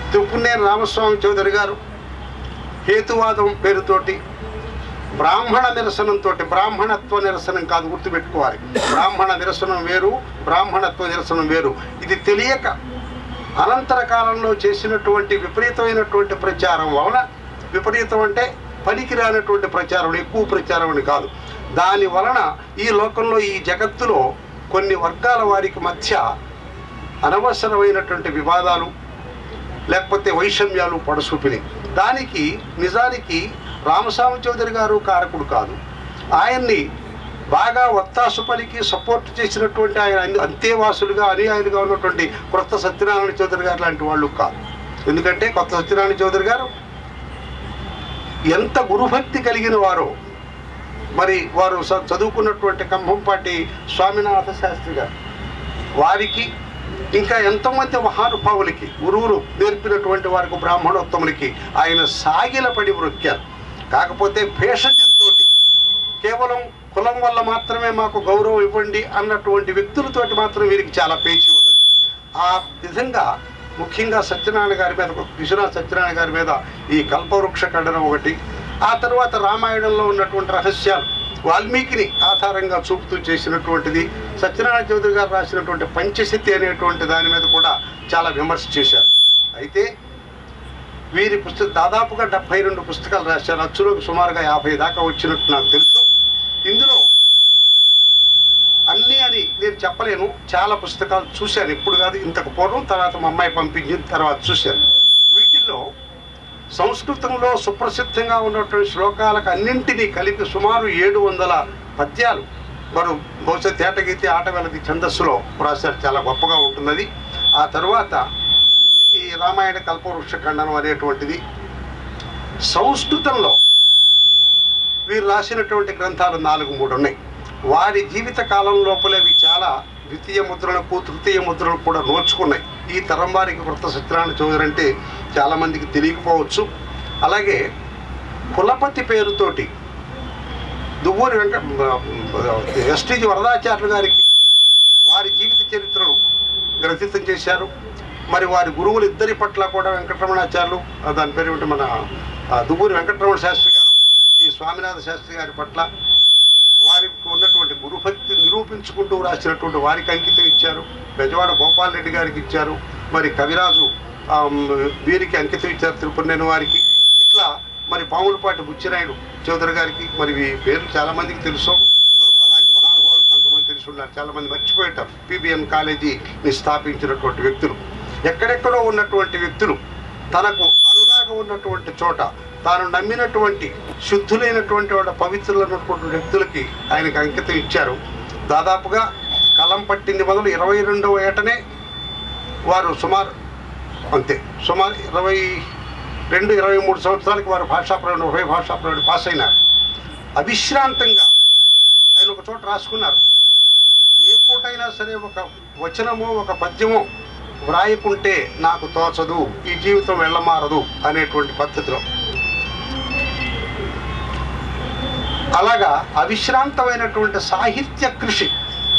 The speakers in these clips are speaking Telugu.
త్రిపుణేరు రామస్వామి చౌదరి గారు హేతువాదం పేరుతోటి బ్రాహ్మణ నిరసనంతో బ్రాహ్మణత్వ నిరసనం కాదు గుర్తుపెట్టుకోవాలి బ్రాహ్మణ నిరసనం వేరు బ్రాహ్మణత్వ నిరసనం వేరు ఇది తెలియక అనంతర కాలంలో చేసినటువంటి విపరీతమైనటువంటి ప్రచారం వలన విపరీతం అంటే పనికిరానటువంటి ప్రచారం ఎక్కువ ప్రచారం అని కాదు దాని వలన ఈ లోకంలో ఈ జగత్తులో కొన్ని వర్గాల వారికి మధ్య అనవసరమైనటువంటి వివాదాలు లేకపోతే వైషమ్యాలు పొడసూపినాయి దానికి నిజానికి రామస్వామి చౌదరి గారు కారకుడు కాదు ఆయన్ని బాగా ఒత్తాసు పలికి సపోర్ట్ చేసినటువంటి ఆయన అన్ని- అంతేవాసులుగా అనుయాయులుగా ఉన్నటువంటి కొత్త సత్యనారాయణ చౌదరి గారు లాంటి వాళ్ళు కాదు ఎందుకంటే కొత్త సత్యనారాయణ చౌదరి గారు ఎంత గురుభక్తి కలిగిన వారో మరి వారు చ- చదువుకున్నటువంటి కంభంపాటి స్వామినాథ శాస్త్రి గారు వారికి ఇంకా ఎంతోమంది మహానుభావులకి గురువులు నేర్పినటువంటి వారికి బ్రాహ్మణోత్తములకి ఆయన సాగిలపడి వృక్కారు కాకపోతే భేషజంతో కేవలం కులం వల్ల మాత్రమే మాకు గౌరవం ఇవ్వండి అన్నటువంటి వ్యక్తులతోటి మాత్రం వీరికి చాలా పేచి ఉన్నది ఆ విధంగా ముఖ్యంగా సత్యనారాయణ గారి మీద విశ్వనాథ సత్యనారాయణ గారి మీద ఈ కల్పవృక్ష ఖండనం ఒకటి ఆ తర్వాత రామాయణంలో ఉన్నటువంటి రహస్యాలు వాల్మీకిని ఆధారంగా చూపుతూ చేసినటువంటిది సత్యనారాయణ చౌదరి గారు రాసినటువంటి పంచశతి అనేటువంటి దాని మీద కూడా చాలా విమర్శ చేశారు అయితే వీరి పుస్తక దాదాపుగా డెబ్బై రెండు పుస్తకాలు రాశారు అచ్చులోకి సుమారుగా యాభై దాకా వచ్చినట్టు నాకు తెలుసు ఇందులో అన్నీ అని నేను చెప్పలేను చాలా పుస్తకాలు చూశాను ఇప్పుడు కాదు ఇంతకు పూర్వం తర్వాత మా అమ్మాయి పంపించిన తర్వాత చూశాను వీటిల్లో సంస్కృతంలో సుప్రసిద్ధంగా ఉన్నటువంటి శ్లోకాలకు అన్నింటినీ కలిపి సుమారు ఏడు వందల పద్యాలు వారు బహుశా తేటగీతి ఆట వెలది ఛందస్సులో రాశారు చాలా గొప్పగా ఉంటున్నది ఆ తర్వాత ఈ రామాయణ కల్పవృక్ష ఖండనం అనేటువంటిది సంస్కృతంలో వీరు రాసినటువంటి గ్రంథాలు నాలుగు మూడు ఉన్నాయి వారి జీవిత కాలం లోపలే అవి చాలా ద్వితీయ ముద్రణకు తృతీయ ముద్రణకు కూడా నోచుకున్నాయి ఈ తరం వారికి కృత సత్యనారాయణ చౌదరి అంటే చాలామందికి తెలియకపోవచ్చు అలాగే కులపతి పేరుతోటి దువ్వూరి వెంక ఎస్టీజీ వరదాచార్యులు గారికి వారి జీవిత చరిత్రను గ్రథితం చేశారు మరి వారి గురువులు ఇద్దరి పట్ల కూడా వెంకటరమణాచార్యులు ఆ దాని పేరు ఏమిటి మన ఆ, దువ్వూరి వెంకటరమణ శాస్త్రి గారు ఈ స్వామినాథ శాస్త్రి గారి పట్ల వారికి ఉన్నటువంటి గురుభక్తి నిరూపించుకుంటూ రాసినటువంటి వారికి అంకితం ఇచ్చారు బెజవాడ గోపాల్ రెడ్డి గారికి ఇచ్చారు మరి కవిరాజు ఆమ్, వీరికి అంకితం ఇచ్చారు తిరుపతి వారికి ఇట్లా మరి పాములపాటి బుచ్చినాయుడు చౌదరి గారికి మరి ఈ పేర్లు చాలా మందికి తెలుసు అలాంటి మహానుభావులు కొంతమంది తెలిసి ఉన్నారు చాలా మంది మర్చిపోయేటారు పిబిఎన్ కాలేజీని స్థాపించినటువంటి వ్యక్తులు ఎక్కడెక్కడో ఉన్నటువంటి వ్యక్తులు తనకు అనురాగం ఉన్నటువంటి చోట తాను నమ్మినటువంటి శుద్ధులైనటువంటి వాళ్ళ పవిత్రులైనటువంటి వ్యక్తులకి ఆయనకు అంకితం ఇచ్చారు దాదాపుగా కలం పట్టింది మొదలు ఇరవై రెండవ ఏటనే వారు సుమారు అంతే సుమారు ఇరవై రెండు ఇరవై మూడు సంవత్సరాలకి వారు భాషా ప్రవీణ ఉభయ భాషా ప్రవీణ పాస్ అయినారు అవిశ్రాంతంగా ఆయన ఒక చోట రాసుకున్నారు ఏ పూటైనా సరే ఒక వచనమో ఒక పద్యమో వ్రాయకుంటే నాకు తోచదు ఈ జీవితం వెళ్ళమారదు అనేటువంటి పద్ధతిలో అలాగా అవిశ్రాంతమైనటువంటి సాహిత్య కృషి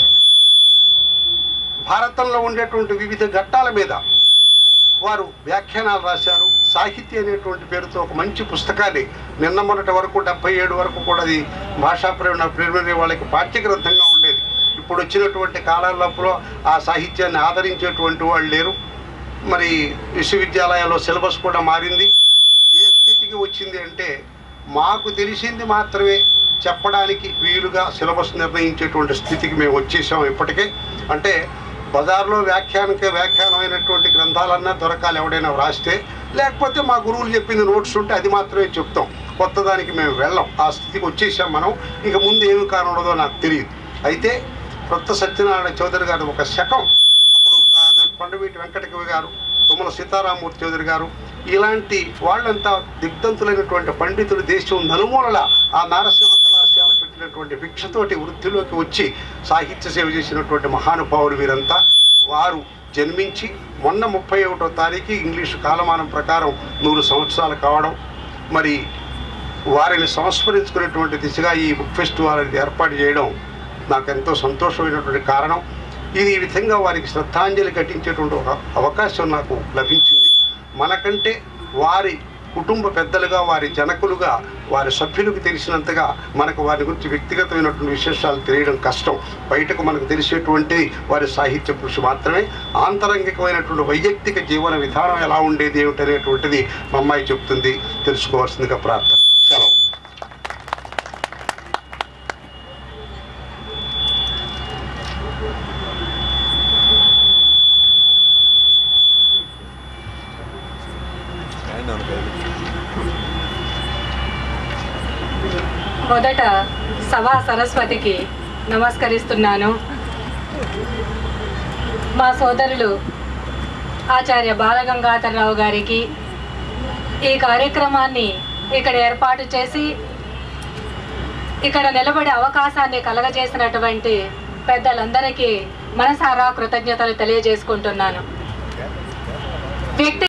భారతంలో ఉండేటువంటి వివిధ ఘట్టాల మీద వారు వ్యాఖ్యానాలు రాశారు సాహిత్య అనేటువంటి పేరుతో ఒక మంచి పుస్తకాన్ని నిన్న మొన్నటి వరకు డెబ్బై ఏడు వరకు కూడా అది భాషా ప్రేరణ ప్రేరణ వాళ్ళకి పాఠ్య గ్రంథంగా ఉండేది ఇప్పుడు వచ్చినటువంటి కాలాలప్పుడు ఆ సాహిత్యాన్ని ఆదరించేటువంటి వాళ్ళు లేరు మరి విశ్వవిద్యాలయాల్లో సిలబస్ కూడా మారింది ఏ స్థితికి వచ్చింది అంటే మాకు తెలిసింది మాత్రమే చెప్పడానికి వీలుగా సిలబస్ నిర్ణయించేటువంటి స్థితికి మేము వచ్చేసాం ఇప్పటికే అంటే బజార్లో వ్యాఖ్యానకే వ్యాఖ్యానమైనటువంటి గ్రంథాలన్నా దొరకాలి ఎవడైనా వ్రాస్తే లేకపోతే మా గురువులు చెప్పింది నోట్స్ ఉంటే అది మాత్రమే చెప్తాం కొత్త దానికి మేము వెళ్ళాం ఆ స్థితికి వచ్చేసాం మనం ఇక ముందు ఏమి కానుండదో నాకు తెలియదు అయితే కొత్త సత్యనారాయణ చౌదరి గారు ఒక శకం అప్పుడు ఆ పండువీటి వెంకటకవి గారు తుమ్మల సీతారామూర్తి చౌదరి గారు ఇలాంటి వాళ్ళంతా దిగ్ధంతులైనటువంటి పండితులు దేశం నలుమూలల ఆ నారసింహ కళాశాల పెట్టినటువంటి భిక్షతోటి వృత్తిలోకి వచ్చి సాహిత్య సేవ చేసినటువంటి మహానుభావులు వీరంతా వారు జన్మించి మొన్న ముప్పై ఒకటో తారీఖు ఇంగ్లీషు కాలమానం ప్రకారం నూరు సంవత్సరాలు కావడం మరి వారిని సంస్మరించుకునేటువంటి దిశగా ఈ బుక్ ఫెస్టివల్ అనేది ఏర్పాటు చేయడం నాకు ఎంతో సంతోషమైనటువంటి కారణం ఇది ఈ విధంగా వారికి శ్రద్ధాంజలి ఘటించేటువంటి ఒక అవకాశం నాకు లభించింది మనకంటే మనకంటే వారి కుటుంబ పెద్దలుగా వారి జనకులుగా వారి సభ్యులకు తెలిసినంతగా మనకు వారి గురించి వ్యక్తిగతమైనటువంటి విశేషాలు తెలియడం కష్టం బయటకు మనకు తెలిసేటువంటి వారి సాహిత్య కృషి మాత్రమే ఆంతరంగికమైనటువంటి వైయక్తిక జీవన విధానం ఎలా ఉండేది ఏమిటనేటువంటిది మా అమ్మాయి చెప్తుంది తెలుసుకోవాల్సిందిగా ప్రార్థన సెలవు మొదట సభా సరస్వతికి నమస్కరిస్తున్నాను మా సోదరులు ఆచార్య బాలగంగాధరరావు గారికి ఈ కార్యక్రమాన్ని ఇక్కడ ఏర్పాటు చేసి ఇక్కడ నిలబడే అవకాశాన్ని కలగజేసినటువంటి పెద్దలందరికీ మనసారా కృతజ్ఞతలు తెలియజేసుకుంటున్నాను వ్యక్తి